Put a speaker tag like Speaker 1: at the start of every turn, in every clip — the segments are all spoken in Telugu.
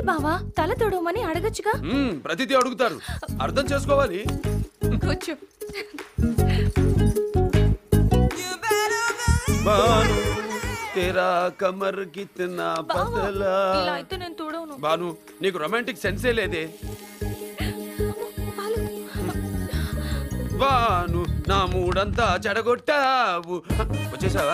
Speaker 1: బావా తల తొడవమని అడగచ్చుగా
Speaker 2: మ్మ్, ప్రతిదీ అడుగుతారు అర్థం చేసుకోవాలి
Speaker 1: కూర్చో
Speaker 2: బాను తెరా కమర్ కితనా బదలా
Speaker 1: ఇలా అయితే నేను తోడవను
Speaker 2: బాను నీకు రొమాంటిక్ సెన్సే లేదే
Speaker 1: పాలు.
Speaker 2: బాను నా మూడంతా చెడగొట్టావు వచ్చేసావా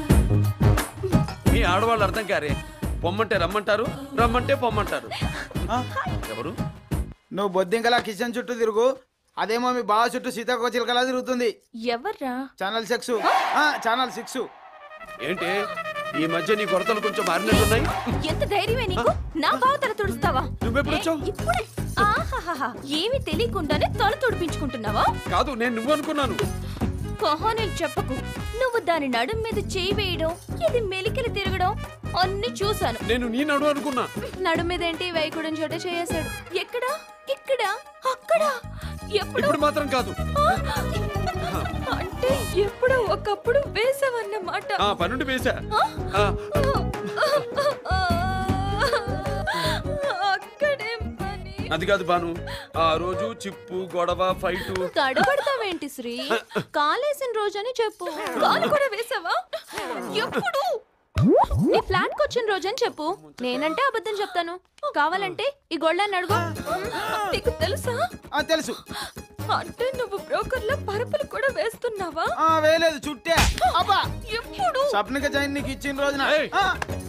Speaker 2: మీ ఆడవాళ్ళు అర్థం కారే పొమ్మంటే రమ్మంటారు రమ్మంటే పొమ్మంటారు
Speaker 3: ఆ?
Speaker 2: ఎవరు
Speaker 3: నువ్వు బొద్దింకలా కిచెన్ చుట్టూ తిరుగు అదేమో మీ బావ చుట్టూ సీతాకోచిలకలా తిరుగుతుంది
Speaker 1: ఎవర్రా
Speaker 3: ఛానల్ సిక్స్ ఛానల్ సిక్స్
Speaker 2: ఏంటి ఈ మధ్య నీ కొరతలు కొంచెం మారినట్టున్నాయి
Speaker 1: ఎంత ధైర్యమే నీకు నా బావ తల తుడుస్తావా
Speaker 2: నువ్వెప్పుడు వచ్చావు?
Speaker 1: ఏ, ఇప్పుడే ఆహాహాహా ఏమి తెలియకుండానే తల తుడిపించుకుంటున్నావా
Speaker 2: కాదు నేను నువ్వు అనుకున్నాను
Speaker 1: కహానీలు చెప్పకు నువ్వు దాని నడుం మీద చేయి వేయడం ఇది మెలికలు తిరగడం అన్ని చూశాను
Speaker 2: నేను నీ నడు అనుకున్నా
Speaker 1: నడుం మీద ఏంటి వేయకూడని చోట చేసాడు ఎక్కడ ఇక్కడ అక్కడ ఎప్పుడు
Speaker 2: ఇప్పుడు మాత్రం కాదు
Speaker 1: అంటే ఎప్పుడో ఒకప్పుడు వేసావన్నమాట
Speaker 2: ఆ పనుండి వేసా ఆ,
Speaker 1: అక్కడేం పని
Speaker 2: అది కాదు బాను ఆ రోజు చిప్పు గొడవ ఫైట్
Speaker 1: తడబడతావేంటి శ్రీ కాలేసిన రోజని చెప్పు కాలు కూడా వేసావా ఎప్పుడు నీ ఫ్లాట్ వచ్చిన రోజని చెప్పు నేనంటే అబద్ధం చెప్తాను కావాలంటే ఈ గొళ్ళని అడుగు నీకు తెలుసా
Speaker 3: ఆ, తెలుసు
Speaker 1: అంటే నువ్వు బ్రోకర్లో పరుపులు కూడా వేస్తున్నావా
Speaker 3: ఆ, వేయలేదు చుట్టే అబ్బా
Speaker 1: ఎప్పుడు
Speaker 3: స్వప్నిక జైన్ నీకు ఇచ్చిన రోజున
Speaker 2: ఏయ్.
Speaker 3: ఆ,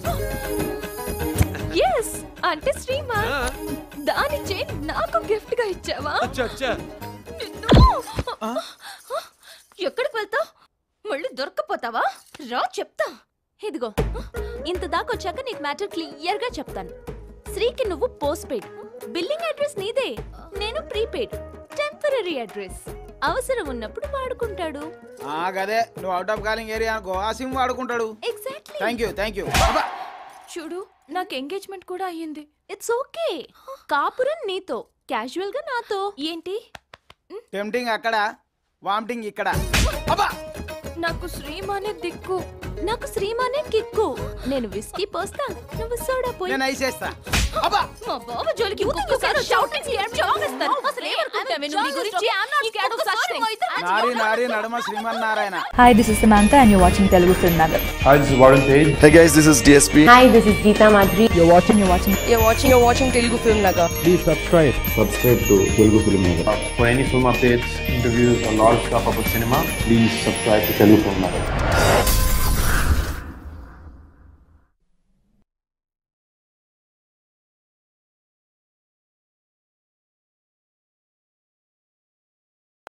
Speaker 1: ఎస్ అంటే శ్రీమా
Speaker 2: ఆ,
Speaker 1: దాని చైన్ నాకు గిఫ్ట్ గా ఇచ్చావా
Speaker 2: అచ్చా అచ్చా
Speaker 1: నిన్ను ఎక్కడికి వెళ్తావు మళ్ళీ దొరకపోతావా రా చెప్తా ఇదిగో ఇంత దాకా వచ్చాక నీకు మ్యాటర్ క్లియర్ గా చెప్తాను శ్రీకి నువ్వు పోస్ట్ పెయిడ్ బిల్లింగ్ అడ్రస్ నీదే నేను ప్రీపెయిడ్ టెంపరీ అడ్రస్ అవసరం ఉన్నప్పుడు వాడుకుంటాడు
Speaker 3: ఆ, గదే నువ్వు అవుట్ ఆఫ్ కాలింగ్ ఏరియా అనుకో ఆ సిమ్ వాడుకుంటాడు
Speaker 1: exactly
Speaker 3: thank you thank you అబ్బా
Speaker 1: చూడు నాకు ఎంగేజ్మెంట్ కూడా అయ్యింది ఇట్స్ ఓకే కాపురం నీతో క్యాజువల్ గా నాతో ఏంటి
Speaker 3: టెంప్టింగ్ అక్కడ వామిటింగ్ ఇక్కడ అబ్బా
Speaker 1: నాకు శ్రీమానే దిక్కు నాకు శ్రీమానే కిక్కు నేను విస్కీ పోస్తా నువ్వు సోడా పోయి
Speaker 3: నేను ఐసేస్తా అబ్బా
Speaker 1: మా బావ జోలికి ఇంకొకసారి షౌటింగ్ చాగేస్తాను అసలు ఏమనుకుంటావే నువ్వు నీ గురించి ఇంకొకసారి మా ఇద్దరి
Speaker 3: నారి నారి నడమ Srimannarayana
Speaker 4: Hi, this is Samantha, and you're watching Telugu Film Nagar.
Speaker 5: Hi, this is Warren Page.
Speaker 6: Hey guys, this is DSP.
Speaker 7: Hi, this is Geeta Madhuri.
Speaker 4: You're watching, you're watching.
Speaker 7: You're watching, you're watching Telugu Film Nagar.
Speaker 5: Please subscribe. Subscribe to Telugu Film Nagar. Uh, for any film updates, interviews, or lot of stuff about cinema, please subscribe to Telugu Film Nagar.